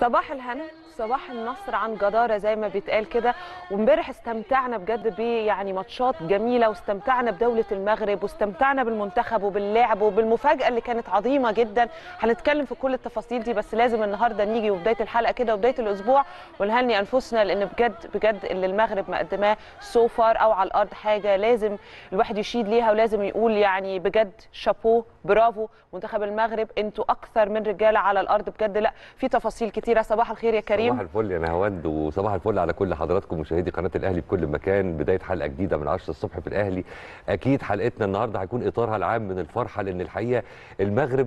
صباح الهنا صباح النصر عن جدارة زي ما بيتقال كده وامبارح استمتعنا بجد ب يعني ماتشات جميلة واستمتعنا بدولة المغرب واستمتعنا بالمنتخب وباللعب وبالمفاجأة اللي كانت عظيمة جدا هنتكلم في كل التفاصيل دي بس لازم النهاردة نيجي وبداية الحلقة كده وبداية الأسبوع ونهني أنفسنا لأن بجد بجد اللي المغرب مقدماه سو فار أو على الأرض حاجة لازم الواحد يشيد ليها ولازم يقول يعني بجد شابو برافو منتخب المغرب انتوا أكثر من رجالة على الأرض بجد لا في تفاصيل كتيرة صباح الخير يا كريم صباح الفل يا نهاوند وصباح الفل على كل حضراتكم مشاهدي قناه الاهلي في كل مكان بدايه حلقه جديده من 10 الصبح في الاهلي اكيد حلقتنا النهارده هيكون اطارها العام من الفرحه لان الحقيقه المغرب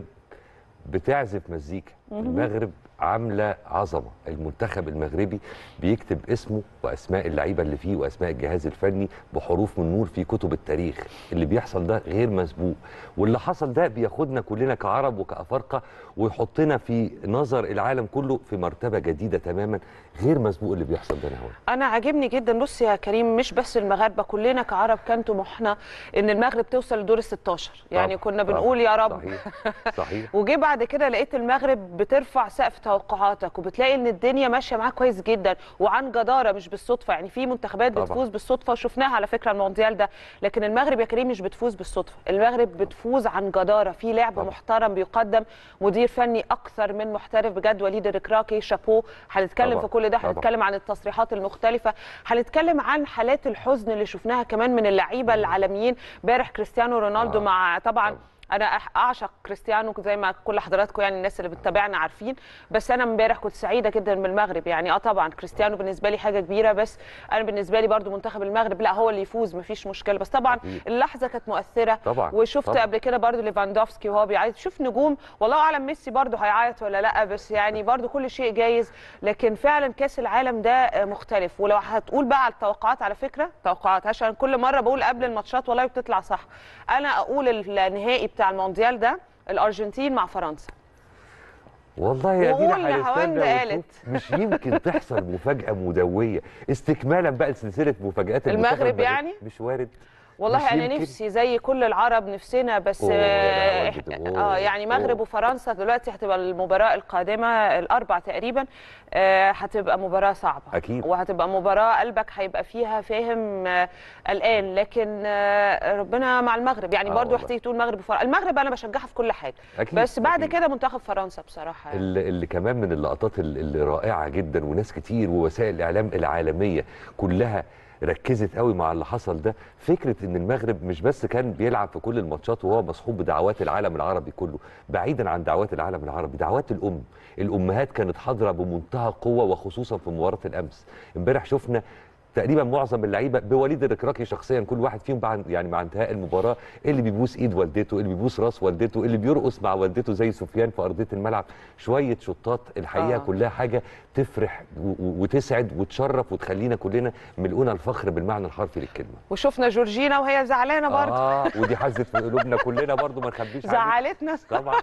بتعزف مزيكا المغرب عامله عظمه المنتخب المغربي بيكتب اسمه واسماء اللعيبه اللي فيه واسماء الجهاز الفني بحروف من نور في كتب التاريخ اللي بيحصل ده غير مسبوق واللي حصل ده بياخدنا كلنا كعرب وكافارقه ويحطنا في نظر العالم كله في مرتبه جديده تماما غير مسبوق اللي بيحصل ده نهوان انا عاجبني جدا بص يا كريم مش بس المغاربه كلنا كعرب كان طموحنا ان المغرب توصل لدور ال 16 يعني طبعاً، كنا طبعاً. بنقول يا رب صحيح صحيح وجي بعد كده لقيت المغرب بترفع سقف توقعاتك وبتلاقي ان الدنيا ماشيه معاك كويس جدا وعن جداره مش بالصدفه يعني في منتخبات طبعاً. بتفوز بالصدفه وشفناها على فكره المونديال ده لكن المغرب يا كريم مش بتفوز بالصدفه المغرب بتفوز عن جداره في لعب طبعاً. محترم بيقدم مدير فني اكثر من محترف بجد وليد الركراكي شابو هنتكلم طبعاً. في كل ده طبعاً. هنتكلم عن التصريحات المختلفه هنتكلم عن حالات الحزن اللي شفناها كمان من اللعيبه العالميين امبارح كريستيانو رونالدو آه. مع طبعا طبعاً. انا أح- اعشق كريستيانو زي ما كل حضراتكم يعني الناس اللي بتتابعنا عارفين بس انا امبارح كنت سعيده جدا بالمغرب يعني اه طبعا كريستيانو بالنسبه لي حاجه كبيره بس انا بالنسبه لي برضو منتخب المغرب لا هو اللي يفوز مفيش مشكله بس طبعا أكيد. اللحظه كانت مؤثره طبعاً، وشفت طبعاً. قبل كده برضو ليفاندوفسكي وهو بيعيط شوف نجوم والله اعلم ميسي برضو هيعيط ولا لا بس يعني برضو كل شيء جايز لكن فعلا كاس العالم ده آه، مختلف ولو هتقول بقى على التوقعات على فكره توقعات عشان كل مره بقول قبل الماتشات والله بتطلع صح انا اقول النهائي بتاع المونديال ده الارجنتين مع فرنسا والله يا دينا وقول لهواند هنستنى قالت. ونشوف. مش يمكن تحصل مفاجاه مدويه استكمالا بقى لسلسله مفاجات المنتخب المغرب المغربي. يعني؟ مش وارد والله مش انا يمكن. نفسي زي كل العرب نفسنا بس أوه يا آه، نهار إحنا- أبيض. اه أوه، يعني مغرب أوه. وفرنسا دلوقتي هتبقى المباراه القادمه الاربع تقريبا آه، هتبقى مباراه صعبه أكيد. وهتبقى مباراه قلبك هيبقى فيها فاهم آه، قلقان لكن آه، ربنا مع المغرب يعني آه برضو والله. هتيجي تقول مغرب وفرنسا المغرب انا بشجعها في كل حاجه أكيد، بس بعد أكيد. كده منتخب فرنسا بصراحه يعني. اللي, اللي كمان من اللقطات ال- اللي رائعه جدا وناس كتير ووسائل الاعلام العالميه كلها ركزت قوي مع اللي حصل ده فكره ان المغرب مش بس كان بيلعب في كل الماتشات وهو مصحوب بدعوات العالم العربي كله بعيدا عن دعوات العالم العربي دعوات الام الامهات كانت حاضره بمنتهى قوه وخصوصا في مباراه الامس امبارح شفنا تقريبا معظم اللعيبه بوليد الركراكي شخصيا كل واحد فيهم بعد يعني مع انتهاء المباراه اللي بيبوس ايد والدته اللي بيبوس راس والدته اللي بيرقص مع والدته زي سفيان في ارضيه الملعب شويه شطات الحقيقه آه. آه. كلها حاجه تفرح و- و- وتسعد وتشرف وتخلينا كلنا ملؤنا الفخر بالمعنى الحرفي للكلمه وشفنا جورجينا وهي زعلانه برضو اه ودي حزت في قلوبنا كلنا برضو ما نخبيش عليك. زعلتنا طبعا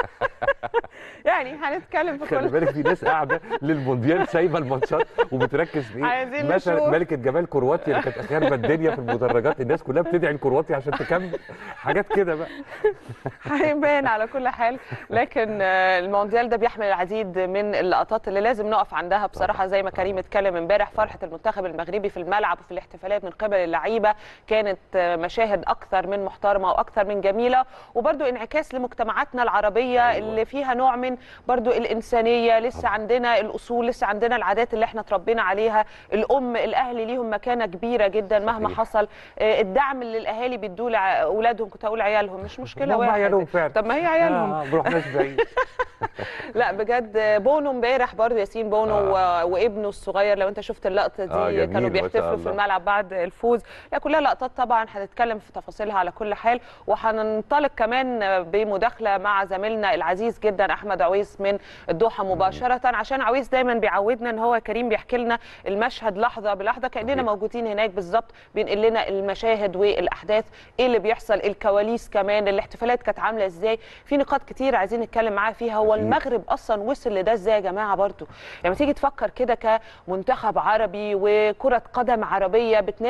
يعني هنتكلم في خلي كل بالك في ناس قاعده للمونديال سايبه الماتشات وبتركز في ايه عايزين مثلا نشوف. ملكه جمال كرواتيا اللي كانت اخيرا الدنيا في المدرجات الناس كلها بتدعي لكرواتيا عشان تكمل حاجات كده بقى هيبان على كل حال لكن آه، المونديال ده بيحمل العديد من اللقطات اللي لازم نقف عندها بصراحه طبعاً، زي ما طبعاً. كريم اتكلم امبارح فرحه المنتخب المغربي في الملعب وفي الاحتفالات من قبل اللعيبه كانت آه، مشاهد اكثر من محترمه واكثر من جميله وبرده انعكاس لمجتمعاتنا العربيه أيوة. اللي فيها نوع من برده الانسانيه لسه طبعاً. عندنا الاصول لسه عندنا العادات اللي احنا اتربينا عليها الام الاهل ليهم مكانه كبيره جدا مهما صحيح. حصل آه، الدعم اللي الاهالي بيدوه لاولادهم كنت اقول عيالهم مش مشكله هم واحد عيالهم فعلا. طب ما هي عيالهم آه ما رحناش بعيد لا بجد بونو امبارح برضه ياسين بونو آه. و... وابنه الصغير لو انت شفت اللقطه دي آه، جميل كانوا ما بيحتفلوا شاء في الله. الملعب بعد الفوز لا كلها لقطات طبعا هنتكلم في تفاصيلها على كل حال وهننطلق كمان بمداخله مع زميلنا العزيز جدا احمد عويس من الدوحه مباشره عشان عويس دايما بيعودنا ان هو كريم بيحكي لنا المشهد لحظه بلحظه كاننا صحيح. موجودين هناك بالظبط بينقل لنا المشاهد والاحداث ايه اللي بيحصل الكواليس كمان الاحتفالات كانت عامله ازاي في نقاط كتير عايزين نتكلم معاه فيها هو أكيد. المغرب اصلا وصل لده ازاي يا جماعه برضو لما تيجي تفكر كده كمنتخب عربي وكره قدم عربيه بتنافس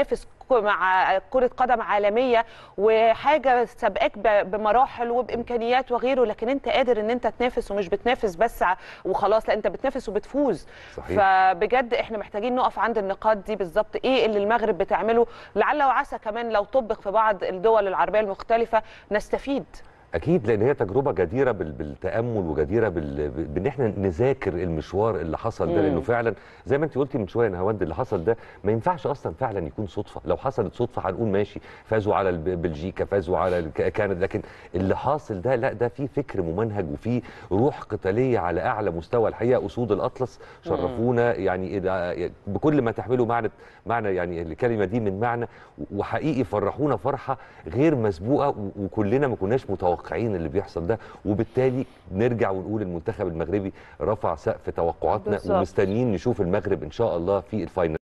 مع كره قدم عالميه وحاجه سابقاك ب- بمراحل وبامكانيات وغيره لكن انت قادر ان انت تنافس ومش بتنافس بس ع- وخلاص لا انت بتنافس وبتفوز صحيح. فبجد احنا محتاجين نقف عند النقاط دي بالظبط ايه اللي المغرب بتعمله لعل وعسى كمان لو طبق في بعض الدول العربيه المختلفه نستفيد اكيد لان هي تجربه جديره بال- بالتامل وجديره بال... ب- بان احنا نذاكر المشوار اللي حصل ده مم. لانه فعلا زي ما انت قلتي من شويه يا نهاوند اللي حصل ده ما ينفعش اصلا فعلا يكون صدفه لو حصلت صدفه هنقول ماشي فازوا على الب- بلجيكا فازوا على الك- كندا لكن اللي حاصل ده لا ده في فكر ممنهج وفي روح قتاليه على اعلى مستوى الحقيقه اسود الاطلس شرفونا يعني إذا- بكل ما تحمله معنى معنى يعني الكلمه دي من معنى وحقيقي فرحونا فرحه غير مسبوقه و- وكلنا ما كناش متوقعين اللي بيحصل ده وبالتالي نرجع ونقول المنتخب المغربي رفع سقف توقعاتنا بالظبط. ومستنيين نشوف المغرب ان شاء الله في الفاينل